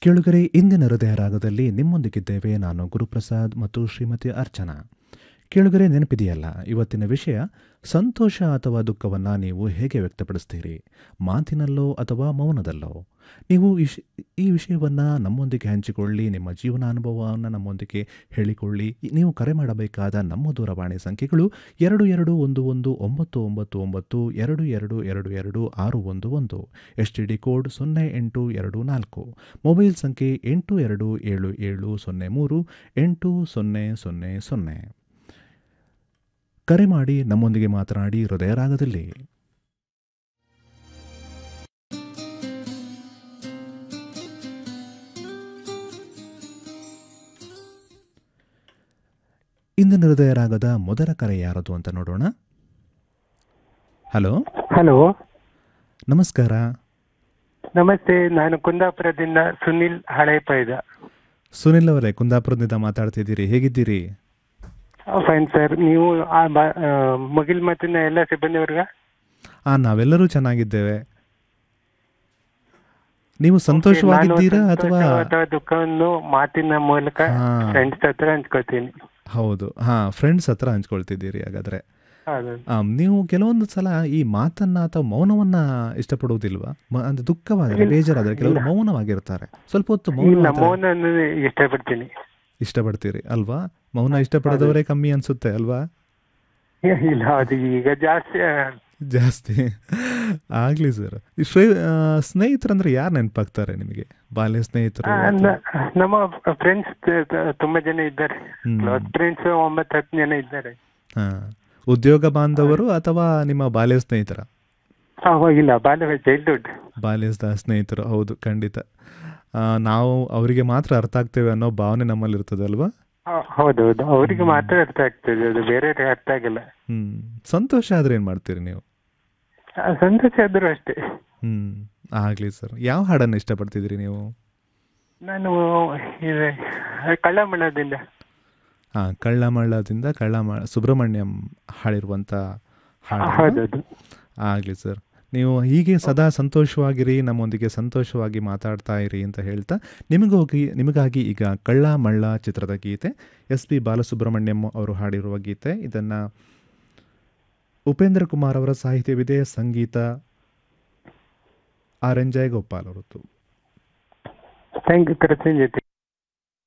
ಕೇಳುಗರೆ ಇಂದಿನ ಹೃದಯ ರಾಗದಲ್ಲಿ ನಿಮ್ಮೊಂದಿಗಿದ್ದೇವೆ ನಾನು ಗುರುಪ್ರಸಾದ್ ಮತ್ತು ಶ್ರೀಮತಿ ಅರ್ಚನಾ ಕೇಳುಗರೆ ನೆನಪಿದೆಯಲ್ಲ ಇವತ್ತಿನ ವಿಷಯ ಸಂತೋಷ ಅಥವಾ ದುಃಖವನ್ನು ನೀವು ಹೇಗೆ ವ್ಯಕ್ತಪಡಿಸ್ತೀರಿ ಮಾತಿನಲ್ಲೋ ಅಥವಾ ಮೌನದಲ್ಲೋ ನೀವು ಇಶ್ ಈ ವಿಷಯವನ್ನು ನಮ್ಮೊಂದಿಗೆ ಹಂಚಿಕೊಳ್ಳಿ ನಿಮ್ಮ ಜೀವನಾನುಭವವನ್ನು ನಮ್ಮೊಂದಿಗೆ ಹೇಳಿಕೊಳ್ಳಿ ನೀವು ಕರೆ ಮಾಡಬೇಕಾದ ನಮ್ಮ ದೂರವಾಣಿ ಸಂಖ್ಯೆಗಳು ಎರಡು ಎರಡು ಒಂದು ಒಂದು ಒಂಬತ್ತು ಒಂಬತ್ತು ಒಂಬತ್ತು ಎರಡು ಎರಡು ಎರಡು ಎರಡು ಆರು ಒಂದು ಒಂದು ಎಸ್ ಟಿ ಡಿ ಕೋಡ್ ಸೊನ್ನೆ ಎಂಟು ಎರಡು ನಾಲ್ಕು ಮೊಬೈಲ್ ಸಂಖ್ಯೆ ಎಂಟು ಎರಡು ಏಳು ಏಳು ಸೊನ್ನೆ ಮೂರು ಎಂಟು ಸೊನ್ನೆ ಸೊನ್ನೆ ಸೊನ್ನೆ ಕರೆ ಮಾಡಿ ನಮ್ಮೊಂದಿಗೆ ಮಾತನಾಡಿ ಹೃದಯರಾಗದಲ್ಲಿ ಇಂದಿನ ಹೃದಯ ರಾಗದ ಮೊದಲ ಕರೆ ಯಾರದು ಅಂತ ನೋಡೋಣ ಹಲೋ ಹಲೋ ನಮಸ್ಕಾರ ನಮಸ್ತೆ ನಾನು ಕುಂದಾಪುರದಿಂದ ಸುನಿಲ್ ಹಳೇಪೈದ ಸುನಿಲ್ ಅವರೇ ಕುಂದಾಪುರದಿಂದ ಮಾತಾಡ್ತಿದ್ದೀರಿ ಹೇಗಿದ್ದೀರಿ ಫೈನ್ ಸರ್ ನೀವು ಆ ಬ- ಆ, ಮುಗಿಲ್ ಮಾತಿನ ಎಲ್ಲ ಸಿಬ್ಬಂದಿವರ್ಗ ಆ ನಾವೆಲ್ಲರೂ ಚೆನ್ನಾಗಿದ್ದೇವೆ ನೀವು ಸಂತೋಷವಾಗಿದ್ದೀರಾ ನಾನು ಅಥವಾ ಸಂತೋಷ ಅಥವಾ ದುಃಖವನ್ನು ಮಾತಿನ ಮೂಲಕ ಹಾ. ಫ್ರೆಂಡ್ಸ್ ಹತ್ರ ಹಂಚ್ಕೋತೀನಿ ಹೌದು ಹಾ ಫ್ರೆಂಡ್ಸ್ ಹತ್ರ ಹಂಚ್ಕೊಳ್ತಿದ್ದೀರಿ ಹಾಗಾದ್ರೆ ಹೌದು ಆಮ್, ನೀವು ಕೆಲವೊಂದು ಸಲ ಈ ಮಾತನ್ನ ಅಥವಾ ಮೌನವನ್ನ ಇಷ್ಟಪಡುವುದಿಲ್ವಾ ಮ- ಅಂದ್ರೆ ದುಃಖವಾದರೆ ಇಲ್ಲ. ಬೇಜಾರಾದ್ರೆ ಕೆಲವರು ಇಲ್ಲ. ಮೌನವಾಗಿರ್ತಾರೆ ಸ್ವಲ್ಪ ಹೊತ್ತು ಇಲ್ಲ ಮೌನ ಮೌನ ಇಷ್ಟಪಡ್ತೀನಿ ಇಷ್ಟಪಡ್ತೀರಿ ಅಲ್ವಾ ಮೌನ ಇಷ್ಟಪಡದವರೇ ಕಮ್ಮಿ ಅನ್ಸುತ್ತೆ ಅಲ್ವಾ ಇಲ್ಲ ಅದು ಈಗ ಜಾಸ್ತಿ ಆ, ಜಾಸ್ತಿ ಆಗ್ಲಿ ಸರ್ ಸ್ನೇಹಿತರಂದ್ರೆ ಯಾರು ನೆನಪಾಗ್ತಾರೆ ನಿಮಗೆ ಬಾಲ್ಯ ಸ್ನೇಹಿತರು ಆ, ಅಥವಾ- ನ- ನಮ್ಮ ಫ್ರೆಂಡ್ಸ್ ತುಂಬಾ ಜನ ಇದ್ದಾರೆ ಹ್ಮ್. ಕ್ಲೋಸ್ ಫ್ರೆಂಡ್ಸ್ ಒಂಬತ್ತು ಹತ್ತು ಜನ ಇದ್ದಾರೆ ಹಾ ಉದ್ಯೋಗ ಬಾಂಧವರು ಅಥವಾ ನಿಮ್ಮ ಬಾಲ್ಯ ಸ್ನೇಹಿತರ ಹಾ ಹೋಗಿಲ್ಲ ಬಾಲ್ಯ ಚೈಲ್ಡ್ಹುಡ್ ಬಾಲ್ಯದ ಸ್ನೇಹಿತರು ಹೌದು ಖಂಡಿತ ಆ, ನಾವು ಅವರಿಗೆ ಮಾತ್ರ ಅರ್ಥ ಆಗ್ತೇವೆ ಅನ್ನೋ ಭಾವನೆ ನಮ್ಮಲ್ಲಿ ಇರ್ತದಲ್ವಾ ಹೌದೌದು ಅವರಿಗೆ ಮಾತ್ರ ಅರ್ಥ ಆಗ್ತದೆ ಅದು ಬೇರೆ ಅರ್ಥ ಆಗಲ್ಲ ಹ್ಮ್ ಸಂತೋಷ ಆದ್ರೆ ಏನ್ ಮಾಡ್ತೀರಿ ನೀವು ಆ, ಸಂತೋಷ ಆದ್ರೂ ಅಷ್ಟೇ ಹ್ಮ್ ಆಗ್ಲಿ ಸರ್ ಯಾವ ಹಾಡನ್ನ ಇಷ್ಟಪಡ್ತಿದ್ರಿ ನೀವು ನಾನು ಇದು ಕಳ್ಳಮಳ್ಳದಿಂದ ಹಾ ಕಳ್ಳಮಳ್ಳದಿಂದ ಕಳ್ಳಮ ಸುಬ್ರಹ್ಮಣ್ಯಂ ಹಾಡಿರುವಂತ ಹಾಡು ಹೌದೌದು ಆಗ್ಲಿ ಸರ್ ನೀವು ಹೀಗೆ ಸದಾ ಸಂತೋಷವಾಗಿರಿ ನಮ್ಮೊಂದಿಗೆ ಸಂತೋಷವಾಗಿ ಮಾತಾಡ್ತಾ ಇರಿ ಅಂತ ಹೇಳ್ತಾ ನಿಮಗೋಗಿ ನಿಮಗಾಗಿ ಈಗ ಕಳ್ಳ ಮಳ್ಳ ಚಿತ್ರದ ಗೀತೆ ಎಸ್ ಪಿ ಬಾಲಸುಬ್ರಹ್ಮಣ್ಯಂ ಅವರು ಹಾಡಿರುವ ಗೀತೆ ಇದನ್ನು ಉಪೇಂದ್ರ ಕುಮಾರ್ ಅವರ ಸಾಹಿತ್ಯವಿದೆ ಸಂಗೀತ ಆರ್ ಎನ್ ಜಯಗೋಪಾಲ್ ಅವರದ್ದು ಥ್ಯಾಂಕ್ ಯು ಕೃತಜ್ಞತೆ